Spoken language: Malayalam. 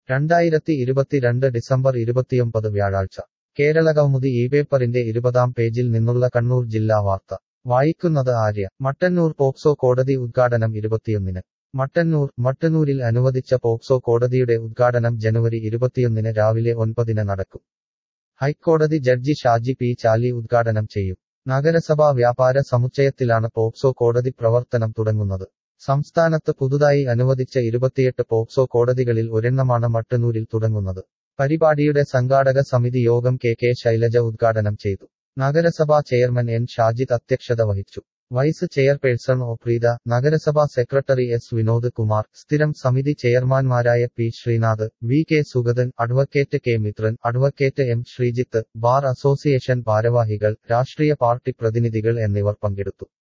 രണ്ടായിരത്തി ഇരുപത്തിരണ്ട് ഡിസംബർ ഇരുപത്തിയൊമ്പത് വ്യാഴാഴ്ച കേരളകൗമുദി ഈ പേപ്പറിന്റെ ഇരുപതാം പേജിൽ നിന്നുള്ള കണ്ണൂർ ജില്ലാ വാർത്ത വായിക്കുന്നത് ആര്യ മട്ടന്നൂർ പോക്സോ കോടതി ഉദ്ഘാടനം ഇരുപത്തിയൊന്നിന് മട്ടന്നൂർ മട്ടന്നൂരിൽ അനുവദിച്ച പോക്സോ കോടതിയുടെ ഉദ്ഘാടനം ജനുവരി ഇരുപത്തിയൊന്നിന് രാവിലെ ഒൻപതിന് നടക്കും ഹൈക്കോടതി ജഡ്ജി ഷാജി പി ചാലി ഉദ്ഘാടനം ചെയ്യും നഗരസഭാ വ്യാപാര സമുച്ചയത്തിലാണ് പോക്സോ കോടതി പ്രവർത്തനം തുടങ്ങുന്നത് സംസ്ഥാനത്ത് പുതുതായി അനുവദിച്ച ഇരുപത്തിയെട്ട് പോക്സോ കോടതികളിൽ ഒരെണ്ണമാണ് മട്ടന്നൂരിൽ തുടങ്ങുന്നത് പരിപാടിയുടെ സംഘാടക സമിതി യോഗം കെ കെ ശൈലജ ഉദ്ഘാടനം ചെയ്തു നഗരസഭാ ചെയർമാൻ എൻ ഷാജിദ് അധ്യക്ഷത വഹിച്ചു വൈസ് ചെയർപേഴ്സൺ ഒ പ്രീത നഗരസഭാ സെക്രട്ടറി എസ് വിനോദ് കുമാർ സ്ഥിരം സമിതി ചെയർമാൻമാരായ P Sreenath V K Sugathan advocate K Mithran advocate M Sreejith bar association ഭാരവാഹികൾ രാഷ്ട്രീയ പാർട്ടി പ്രതിനിധികൾ എന്നിവർ പങ്കെടുത്തു